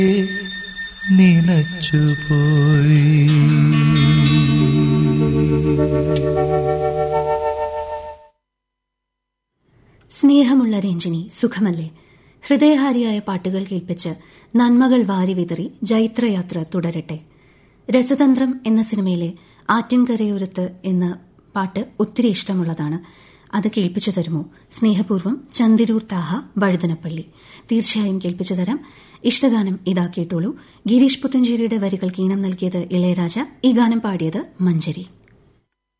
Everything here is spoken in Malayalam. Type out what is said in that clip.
നിലച്ചുപോയി സ്നേഹമുള്ള രഞ്ജിനി സുഖമല്ലേ ഹൃദയഹാരിയായ പാട്ടുകൾ കേൾപ്പിച്ച് നന്മകൾ വാരി വിതറി ജൈത്രയാത്ര തുടരട്ടെ രസതന്ത്രം എന്ന സിനിമയിലെ ആറ്റിൻകരയോരത്ത് എന്ന പാട്ട് ഒത്തിരി ഇഷ്ടമുള്ളതാണ് അത് കേൾപ്പിച്ചു തരുമോ സ്നേഹപൂർവ്വം ചന്ദിരൂർ താഹ വഴുതനപ്പള്ളി തീർച്ചയായും കേൾപ്പിച്ചു തരാം ഇഷ്ടഗാനം ഇതാ കേട്ടോളൂ ഗിരീഷ് പുത്തഞ്ചേരിയുടെ വരികൾക്ക് ഈണം നൽകിയത് ഇളയരാജ ഈ ഗാനം പാടിയത് മഞ്ചരി